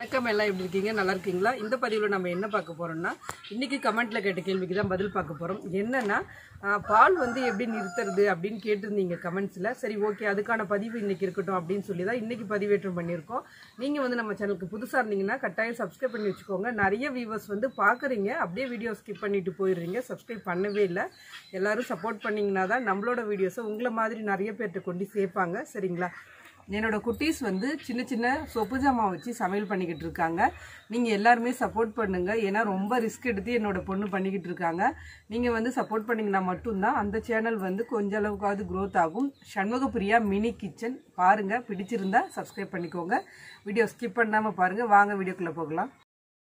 வணக்கம் எல்லாம் எப்படி இருக்கீங்க நல்லா இருக்கீங்களா இந்த பதிவில் நம்ம என்ன பார்க்க போறோம்னா இன்னைக்கு கமெண்ட்ல கேட்ட கேள்விக்கு தான் பதில் பார்க்க போறோம் என்னன்னா ஆஹ், பால் வந்து எப்படி நிறுத்துறது அப்படின்னு கேட்டிருந்தீங்க கமெண்ட்ஸில் சரி ஓகே அதுக்கான பதிவு இன்னைக்கு இருக்கட்டும் அப்படின்னு சொல்லி தான் இன்னைக்கு பதிவேற்றம் பண்ணியிருக்கோம் நீங்கள் வந்து நம்ம சேனலுக்கு புதுசாக இருந்தீங்கன்னா கட்டாயம் சப்ஸ்கிரைப் பண்ணி வச்சுக்கோங்க நிறைய வியூவர்ஸ் வந்து பார்க்குறீங்க அப்படியே வீடியோ ஸ்கிப் பண்ணிட்டு போயிடுறீங்க சப்ஸ்கிரைப் பண்ணவே இல்லை எல்லாரும் சப்போர்ட் பண்ணீங்கன்னா தான் நம்மளோட வீடியோஸை உங்களை மாதிரி நிறைய பேர்கிட்ட கொண்டு சேர்ப்பாங்க சரிங்களா என்னோட குட்டீஸ் வந்து சின்ன சின்ன சொப்பு ஜாமான் வச்சு சமையல் பண்ணிக்கிட்டு இருக்காங்க நீங்கள் எல்லாருமே சப்போர்ட் பண்ணுங்க ஏன்னா ரொம்ப ரிஸ்க் எடுத்து என்னோட பொண்ணு பண்ணிக்கிட்டு இருக்காங்க நீங்கள் வந்து சப்போர்ட் பண்ணீங்கன்னா மட்டும்தான் அந்த சேனல் வந்து கொஞ்ச அளவுக்காவது growth ஆகும் சண்முகப்பிரியா மினி கிச்சன் பாருங்க பிடிச்சிருந்தா சப்ஸ்கிரைப் பண்ணிக்கோங்க வீடியோ ஸ்கிப் பண்ணாமல் பாருங்க வாங்க வீடியோக்குள்ளே போகலாம்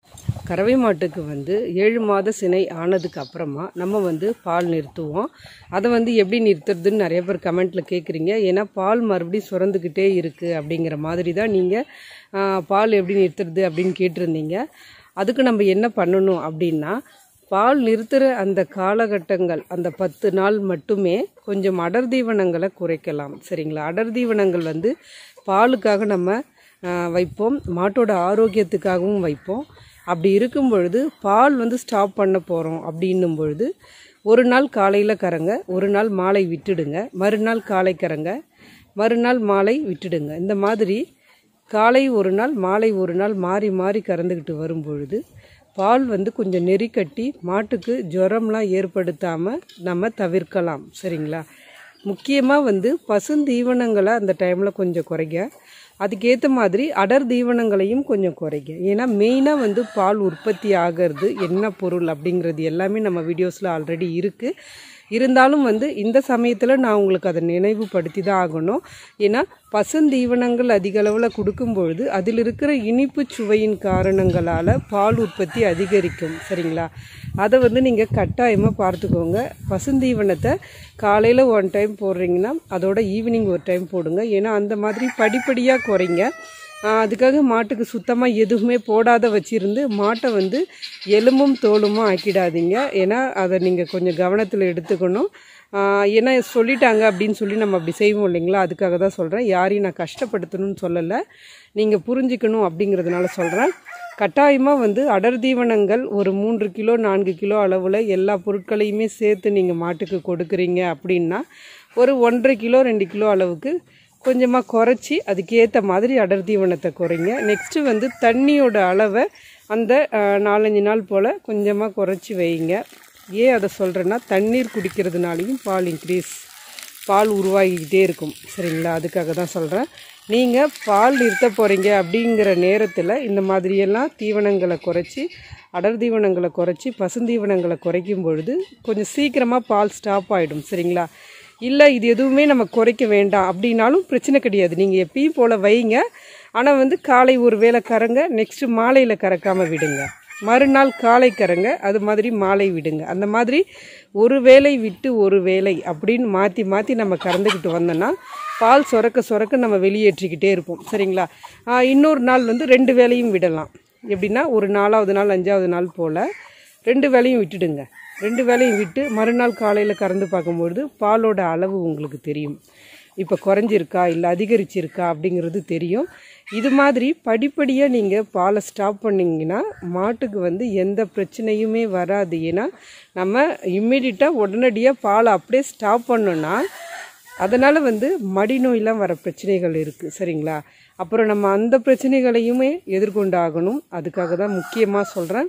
கறவை மாட்டுக்கு வந்து ஏழு மாத சினை ஆனதுக்கு அப்புறமா நம்ம வந்து பால் நிறுத்துவோம் அதை வந்து எப்படி நிறுத்துறதுன்னு நிறைய பேர் கமெண்ட்டில் கேட்குறீங்க ஏன்னா பால் மறுபடியும் சுரந்துக்கிட்டே இருக்குது அப்படிங்கிற மாதிரி தான் நீங்கள் பால் எப்படி நிறுத்துறது அப்படின்னு கேட்டிருந்தீங்க அதுக்கு நம்ம என்ன பண்ணணும் அப்படின்னா பால் நிறுத்துகிற அந்த காலகட்டங்கள் அந்த பத்து நாள் மட்டுமே கொஞ்சம் அடர் தீவனங்களை குறைக்கலாம் சரிங்களா அடர் தீவனங்கள் வந்து பாலுக்காக நம்ம ஆஹ், வைப்போம் மாட்டோட ஆரோக்கியத்துக்காகவும் வைப்போம் அப்படி இருக்கும் பொழுது பால் வந்து ஸ்டாப் பண்ண போகிறோம் அப்படின்னும் பொழுது ஒரு நாள் காலையில் கறங்க ஒரு நாள் மாலை விட்டுடுங்க மறுநாள் காலை கறங்க மறுநாள் மாலை விட்டுடுங்க இந்த மாதிரி காலை ஒரு நாள் மாலை ஒரு நாள் மாறி மாறி கறந்துக்கிட்டு வரும் பொழுது பால் வந்து கொஞ்சம் நெறி கட்டி மாட்டுக்கு ஜுரம்லாம் ஏற்படுத்தாமல் நம்ம தவிர்க்கலாம் சரிங்களா முக்கியமாக வந்து பசுந்தீவனங்களை அந்த டைமில் கொஞ்சம் குறைங்க அதுக்கேற்ற மாதிரி அடர் தீவனங்களையும் கொஞ்சம் குறைங்க ஏன்னா மெயினாக வந்து பால் உற்பத்தி ஆகிறது என்ன பொருள் அப்படிங்கிறது எல்லாமே நம்ம வீடியோஸில் ஆல்ரெடி இருக்குது இருந்தாலும் வந்து இந்த சமயத்தில் நான் உங்களுக்கு அதை நினைவுபடுத்தி தான் ஆகணும் ஏன்னா பசுந்தீவனங்கள் அதிக அளவில் கொடுக்கும்பொழுது அதில் இருக்கிற இனிப்பு சுவையின் காரணங்களால் பால் உற்பத்தி அதிகரிக்கும் சரிங்களா அதை வந்து நீங்கள் கட்டாயமாக பார்த்துக்கோங்க பசுந்தீவனத்தை காலையில் ஒன் டைம் போடுறீங்கன்னா அதோட ஈவினிங் ஒரு டைம் போடுங்க ஏன்னா அந்த மாதிரி படிப்படியாக குறைங்க ஆஹ் அதுக்காக மாட்டுக்கு சுத்தமாக எதுவுமே போடாத வச்சிருந்து மாட்டை வந்து எலும்பும் தோலுமா ஆக்கிடாதீங்க ஏன்னா அதை நீங்கள் கொஞ்சம் கவனத்தில் எடுத்துக்கணும் ஆஹ் ஏன்னா சொல்லிட்டாங்க அப்படின்னு சொல்லி நம்ம அப்படி செய்வோம் இல்லைங்களா அதுக்காக தான் சொல்கிறேன் யாரையும் நான் கஷ்டப்படுத்தணும்னு சொல்லலை நீங்கள் புரிஞ்சுக்கணும் அப்படிங்கிறதுனால சொல்கிறேன் கட்டாயமாக வந்து அடர் தீவனங்கள் ஒரு மூன்று கிலோ நான்கு கிலோ அளவில் எல்லா பொருட்களையுமே சேர்த்து நீங்கள் மாட்டுக்கு கொடுக்குறீங்க அப்படின்னா ஒரு ஒன்றரை கிலோ ரெண்டு கிலோ அளவுக்கு கொஞ்சமாக குறைச்சி அதுக்கேற்ற மாதிரி அடர் தீவனத்தை குறைங்க நெக்ஸ்ட்டு வந்து தண்ணியோட அளவை அந்த அஹ், நாலஞ்சு நாள் போல் கொஞ்சமாக குறைச்சி வைங்க ஏன் அதை சொல்கிறேன்னா தண்ணீர் குடிக்கிறதுனாலையும் பால் இன்க்ரீஸ் பால் உருவாகிக்கிட்டே இருக்கும் சரிங்களா அதுக்காக தான் சொல்கிறேன் நீங்கள் பால் நிறுத்த போகிறீங்க அப்படிங்கிற நேரத்தில் இந்த மாதிரியெல்லாம் தீவனங்களை குறைச்சி அடர் தீவனங்களை குறைச்சி பசுந்தீவனங்களை குறைக்கும் பொழுது கொஞ்சம் சீக்கிரமாக பால் ஸ்டாப் ஆகிடும் சரிங்களா இல்லை இது எதுவுமே நம்ம குறைக்க வேண்டாம் அப்படின்னாலும் பிரச்சனை கிடையாது நீங்கள் எப்பயும் போல் வைங்க ஆனால் வந்து காலை ஒரு வேளை கறங்க நெக்ஸ்ட்டு மாலையில் கறக்காமல் விடுங்க மறுநாள் காலை கறங்க அது மாதிரி மாலை விடுங்க அந்த மாதிரி ஒரு வேளை விட்டு ஒரு வேளை அப்படின்னு மாற்றி மாற்றி நம்ம கறந்துக்கிட்டு வந்தோன்னா பால் சுரக்க சுரக்க நம்ம வெளியேற்றிக்கிட்டே இருப்போம் சரிங்களா ஆஹ் இன்னொரு நாள் வந்து ரெண்டு வேளையும் விடலாம் எப்படின்னா ஒரு நாலாவது நாள் அஞ்சாவது நாள் போல் ரெண்டு வேளையும் விட்டுடுங்க ரெண்டு வேளையும் விட்டு மறுநாள் காலையில் கறந்து பார்க்கும்பொழுது பாலோட அளவு உங்களுக்கு தெரியும் இப்போ குறைஞ்சிருக்கா இல்லை அதிகரிச்சிருக்கா அப்படிங்கிறது தெரியும் இது மாதிரி படிப்படியாக நீங்கள் பாலை ஸ்டாப் பண்ணிங்கன்னா மாட்டுக்கு வந்து எந்த பிரச்சனையுமே வராது ஏன்னா நம்ம இம்மிடியட்டாக உடனடியாக பாலை அப்படியே ஸ்டாப் பண்ணோன்னா அதனால் வந்து மடி நோயெலாம் வர பிரச்சனைகள் இருக்குது சரிங்களா அப்புறம் நம்ம அந்த பிரச்சனைகளையுமே எதிர்கொண்டு ஆகணும் அதுக்காக தான் முக்கியமாக சொல்கிறேன்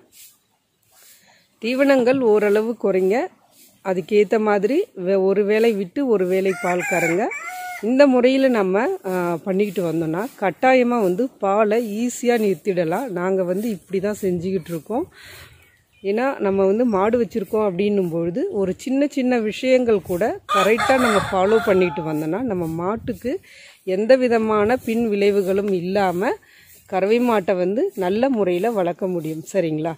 தீவனங்கள் ஓரளவு குறைங்க அதுக்கேற்ற மாதிரி வே- ஒரு வேளை விட்டு ஒரு வேளை பால் கறங்க இந்த முறையில் நம்ம ஆ, பண்ணிக்கிட்டு வந்தோம்னா கட்டாயமாக வந்து பாலை ஈஸியாக நிறுத்திடலாம் நாங்கள் வந்து இப்படி தான் செஞ்சுக்கிட்டு இருக்கோம் ஏன்னா நம்ம வந்து மாடு வச்சுருக்கோம் அப்படின்னும் பொழுது ஒரு சின்ன சின்ன விஷயங்கள் கூட கரெக்டாக நம்ம ஃபாலோ பண்ணிட்டு வந்தோம்னா நம்ம மாட்டுக்கு எந்த விதமான பின் விளைவுகளும் இல்லாமல் கறவை மாட்டை வந்து நல்ல முறையில் வளர்க்க முடியும் சரிங்களா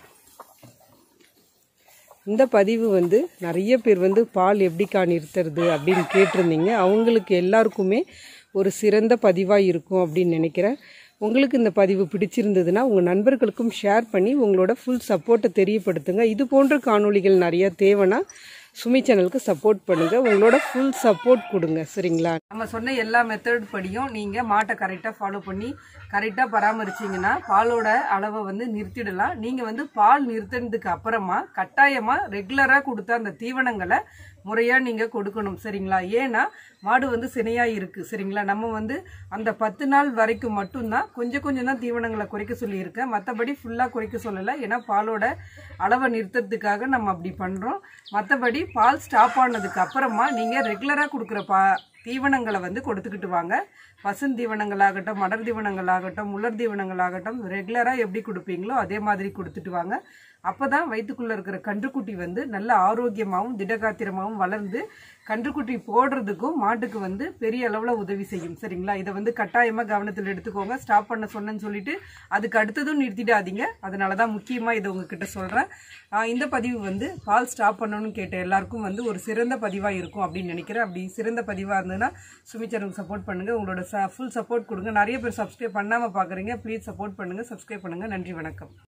இந்த பதிவு வந்து நிறைய பேர் வந்து பால் எப்படிக்கா நிறுத்துறது அப்படின்னு கேட்டிருந்தீங்க அவங்களுக்கு எல்லாருக்குமே ஒரு சிறந்த பதிவாக இருக்கும் அப்படின்னு நினைக்கிறேன் உங்களுக்கு இந்த பதிவு பிடிச்சிருந்ததுன்னா உங்கள் நண்பர்களுக்கும் ஷேர் பண்ணி உங்களோட ஃபுல் சப்போர்ட்டை தெரியப்படுத்துங்க இது போன்ற காணொளிகள் நிறைய தேவைன்னா சுமி சேனலுக்கு சப்போர்ட் பண்ணுங்க உங்களோட ஃபுல் சப்போர்ட் கொடுங்க சரிங்களா நம்ம சொன்ன எல்லா மெத்தட் படியும் நீங்க மாட்டை கரெக்டாக ஃபாலோ பண்ணி கரெக்டாக பராமரிச்சீங்கன்னா பாலோட அளவை வந்து நிறுத்திடலாம் நீங்க வந்து பால் நிறுத்தினதுக்கு அப்புறமா கட்டாயமா ரெகுலரா கொடுத்த அந்த தீவனங்களை முறையா நீங்க கொடுக்கணும் சரிங்களா ஏன்னா மாடு வந்து சினையா இருக்கு சரிங்களா நம்ம வந்து அந்த பத்து நாள் வரைக்கும் மட்டும்தான் கொஞ்சம் கொஞ்சம் தான் தீவனங்களை குறைக்க சொல்லியிருக்கேன் மற்றபடி ஃபுல்லாக குறைக்க சொல்லலை ஏன்னா பாலோட அளவை நிறுத்தத்துக்காக நம்ம அப்படி பண்ணுறோம் மற்றபடி பால் ஸ்டாப் ஆனதுக்கு அப்புறமா நீங்கள் ரெகுலராக கொடுக்குற பா தீவனங்களை வந்து கொடுத்துக்கிட்டு வாங்க பசுந் தீவனங்களாகட்டும் மடர் தீவனங்களாகட்டும் முள்ளர் தீவனங்களாகட்டும் ரெகுலராக எப்படி கொடுப்பீங்களோ அதே மாதிரி கொடுத்துட்டு வாங்க அப்போ தான் வயிற்றுக்குள்ளே இருக்கிற கன்றுக்குட்டி வந்து நல்ல ஆரோக்கியமாகவும் திடகாத்திரமாகவும் வளர்ந்து கன்றுக்குட்டி போடுறதுக்கும் மாட்டுக்கு வந்து பெரிய அளவில் உதவி செய்யும் சரிங்களா இதை வந்து கட்டாயமாக கவனத்தில் எடுத்துக்கோங்க ஸ்டாப் பண்ண சொன்னேன்னு சொல்லிட்டு அதுக்கு அடுத்ததும் நிறுத்திடாதீங்க அதனால தான் முக்கியமாக இதை உங்ககிட்ட சொல்கிறேன் இந்த பதிவு வந்து பால் ஸ்டாப் பண்ணணும்னு கேட்ட எல்லாருக்கும் வந்து ஒரு சிறந்த பதிவாக இருக்கும் அப்படின்னு நினைக்கிறேன் அப்படி சிறந்த பதிவாக இருந்ததுன்னா சுமிச்சருக்கு சப்போர்ட் பண்ணுங்கள் உங்களோட ஃபுல் சப்போர்ட் கொடுங்க நிறைய பேர் சப்ஸ்கிரைப் பண்ணாமல் பார்க்குறீங்க ப்ளீஸ் சப்போர்ட் பண்ணுங்கள் சப்ஸ்கிரைப் பண்ணுங்கள் நன்றி வணக்கம்